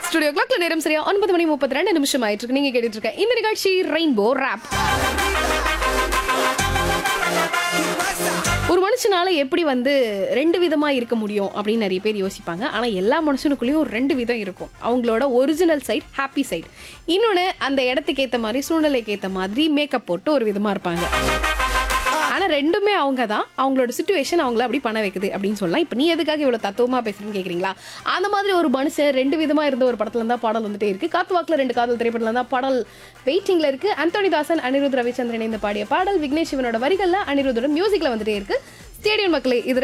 studio கிளாக்ல நேரம் சரியா ஒன்பது மணி முப்பத்தி ரெண்டு நிமிஷம் ஆயிட்டு இருக்கு நீங்க கேட்டுட்டு இருக்க இந்த நிகழ்ச்சி ரெயின்போ ரேப் ஒரு மனுஷனால எப்படி வந்து ரெண்டு விதமா இருக்க முடியும் அப்படின்னு நிறைய பேர் யோசிப்பாங்க ஆனா எல்லா மனுஷனுக்குள்ளேயும் ஒரு ரெண்டு விதம் இருக்கும் அவங்களோட ஒரிஜினல் சைட் ஹாப்பி சைட் இன்னொன்னு அந்த இடத்துக்கு ஏத்த மாதிரி சூழ்நிலைக்கு ஏத்த மாதிரி மேக்கப் போட்டு ஒரு விதமா இருப்பாங்க ஆனா ரெண்டுமே அவங்க தான் அவங்களோட சுச்சுவேஷன் அவங்கள அப்படி பண்ண வைக்குது அப்படின்னு சொல்லலாம் இப்போ நீ எதுக்காக இவ்வளவு தத்துவமா பேசுறேன்னு கேக்குறீங்களா அந்த மாதிரி ஒரு மனுஷன் ரெண்டு விதமா இருந்த ஒரு படத்துல இருந்தா பாடல் வந்துட்டே இருக்கு காத்து வாக்குல ரெண்டு காதல் திரைப்படத்துல இருந்தா பாடல் வெயிட்டிங்ல இருக்கு அந்தோனி தாசன் அனிருத் ரவிச்சந்திரன் இணைந்து பாடிய பாடல் விக்னேஷ் சிவனோட வரிகள்ல அனிருத்தோட மியூசிக்ல வந்துட்டே இருக்கு ஸ்டேடியம் மக்களே இது